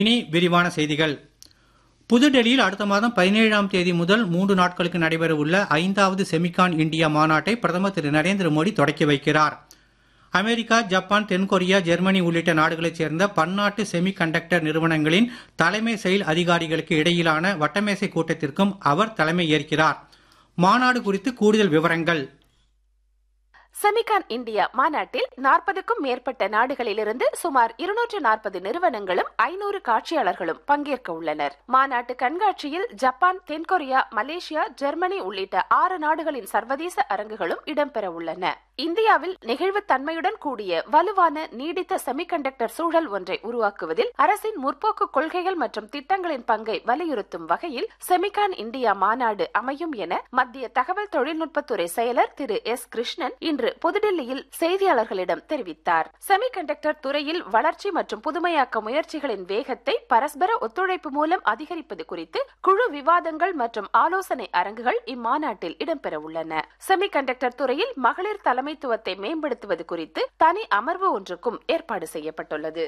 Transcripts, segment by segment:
இனி விரிவான செய்திகள் புதுடெல்லியில் அடுத்த மாதம் பதினேழாம் தேதி முதல் மூன்று நாட்களுக்கு நடைபெறவுள்ள ஐந்தாவது செமிகான் இந்தியா மாநாட்டை பிரதமர் திரு நரேந்திர மோடி தொடக்கி வைக்கிறார் அமெரிக்கா ஜப்பான் தென்கொரியா ஜெர்மனி உள்ளிட்ட நாடுகளைச் சேர்ந்த பன்னாட்டு செமி கண்டக்டர் நிறுவனங்களின் தலைமை செயல் அதிகாரிகளுக்கு இடையிலான வட்டமேசை கூட்டத்திற்கும் அவர் தலைமை ஏற்கிறார் மாநாடு குறித்து கூடுதல் விவரங்கள் செமிகான் இந்தியா மாநாட்டில் நாற்பதுக்கும் மேற்பட்ட நாடுகளிலிருந்து சுமார் இருநூற்று நாற்பது நிறுவனங்களும் ஐநூறு காட்சியாளர்களும் பங்கேற்க உள்ளனர் மாநாட்டு கண்காட்சியில் ஜப்பான் தென்கொரியா மலேசியா ஜெர்மனி உள்ளிட்ட ஆறு நாடுகளின் சர்வதேச அரங்குகளும் இடம்பெற உள்ளன இந்தியாவில் நெகிழ்வுத்தன்மையுடன் கூடிய வலுவான நீடித்த செமிகண்டக்டர் சூழல் ஒன்றை உருவாக்குவதில் அரசின் முற்போக்கு கொள்கைகள் மற்றும் திட்டங்களின் பங்கை வலியுறுத்தும் வகையில் செமிகான் இந்தியா மாநாடு அமையும் என மத்திய தகவல் தொழில்நுட்பத்துறை செயலர் திரு எஸ் கிருஷ்ணன் இன்று புதுடில்லியில் செய்தியாளர்களிடம் தெரிவித்தார் செமிகண்டக்டர் துறையில் வளர்ச்சி மற்றும் புதுமையாக்க முயற்சிகளின் வேகத்தை பரஸ்பர ஒத்துழைப்பு மூலம் அதிகரிப்பது குறித்து குழு விவாதங்கள் மற்றும் ஆலோசனை அரங்குகள் இம்மாநாட்டில் இடம்பெற உள்ளன செமிகண்டக்டர் துறையில் மகளிர் தலைமைத்துவத்தை மேம்படுத்துவது குறித்து தனி அமர்வு ஒன்றுக்கும் ஏற்பாடு செய்யப்பட்டுள்ளது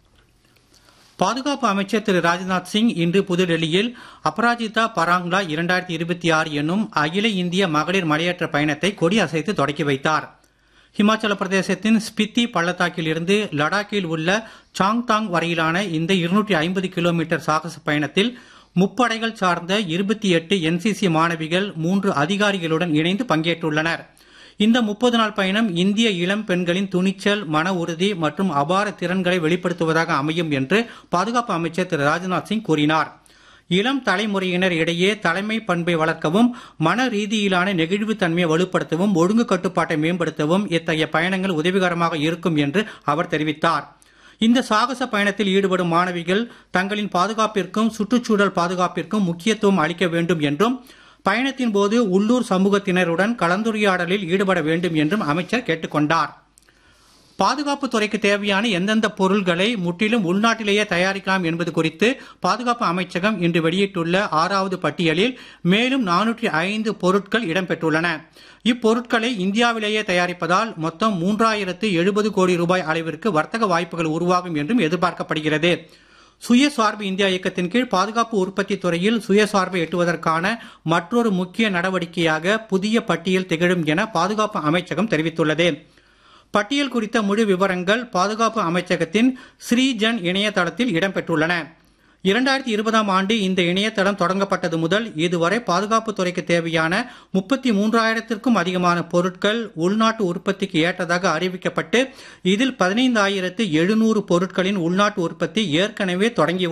பாதுகாப்பு அமைச்சர் திரு ராஜ்நாத் சிங் இன்று புதுடெல்லியில் அபராஜிதா பராங்லா இரண்டாயிரத்தி இருபத்தி ஆறு என்னும் அகில இந்திய மகளிர் மலையேற்ற பயணத்தை கொடியசைத்து தொடக்கி வைத்தார் ஹிமாச்சல பிரதேசத்தின் ஸ்பித்தி பள்ளத்தாக்கில் இருந்து லடாக்கில் உள்ள சாங்தாங் வரையிலான இந்த இருநூற்றி ஐம்பது கிலோமீட்டர் சாகச பயணத்தில் முப்படைகள் சார்ந்த இருபத்தி எட்டு என்சிசி மாணவிகள் மூன்று அதிகாரிகளுடன் இணைந்து பங்கேற்றுள்ளனர் இந்த முப்பது நாள் பயணம் இந்திய இளம் பெண்களின் துணிச்சல் மன உறுதி மற்றும் அபார திறன்களை வெளிப்படுத்துவதாக அமையும் என்று பாதுகாப்பு அமைச்சர் திரு ராஜ்நாத் சிங் கூறினார் இளம் தலைமுறையினர் இடையே தலைமை பண்பை வளர்க்கவும் மன ரீதியிலான நெகிழ்வுத்தன்மையை வலுப்படுத்தவும் ஒழுங்கு கட்டுப்பாட்டை மேம்படுத்தவும் இத்தகைய பயணங்கள் உதவிகரமாக இருக்கும் என்று அவர் தெரிவித்தார் இந்த சாகச பயணத்தில் ஈடுபடும் மாணவிகள் தங்களின் பாதுகாப்பிற்கும் சுற்றுச்சூழல் பாதுகாப்பிற்கும் முக்கியத்துவம் அளிக்க வேண்டும் என்றும் பயணத்தின் போது உள்ளூர் சமூகத்தினருடன் கலந்துரையாடலில் ஈடுபட வேண்டும் என்றும் அமைச்சர் கேட்டுக்கொண்டார் பாதுகாப்பு துறைக்கு தேவையான எந்தெந்த பொருள்களை முற்றிலும் உள்நாட்டிலேயே தயாரிக்கலாம் என்பது குறித்து பாதுகாப்பு அமைச்சகம் இன்று வெளியிட்டுள்ள ஆறாவது பட்டியலில் மேலும் நானூற்றி ஐந்து பொருட்கள் இடம்பெற்றுள்ளன இப்பொருட்களை இந்தியாவிலேயே தயாரிப்பதால் மொத்தம் மூன்றாயிரத்து எழுபது கோடி ரூபாய் அளவிற்கு வர்த்தக வாய்ப்புகள் உருவாகும் என்றும் எதிர்பார்க்கப்படுகிறது சுயசார்பு இந்தியா இயக்கத்தின் கீழ் பாதுகாப்பு உற்பத்தி துறையில் சுயசார்பை எட்டுவதற்கான மற்றொரு முக்கிய நடவடிக்கையாக புதிய பட்டியல் திகழும் என பாதுகாப்பு அமைச்சகம் தெரிவித்துள்ளது பட்டியல் குறித்த முழு விவரங்கள் பாதுகாப்பு அமைச்சகத்தின் ஸ்ரீஜன் இணையதளத்தில் இடம்பெற்றுள்ளன இரண்டாயிரத்தி இருபதாம் ஆண்டு இந்த இணையதளம் தொடங்கப்பட்டது முதல் இதுவரை பாதுகாப்பு துறைக்கு தேவையான முப்பத்தி மூன்றாயிரத்திற்கும் அதிகமான பொருட்கள் உள்நாட்டு உற்பத்திக்கு ஏற்றதாக அறிவிக்கப்பட்டு இதில் பதினைந்தாயிரத்து எழுநூறு பொருட்களின் உள்நாட்டு உற்பத்தி ஏற்கனவே தொடங்கி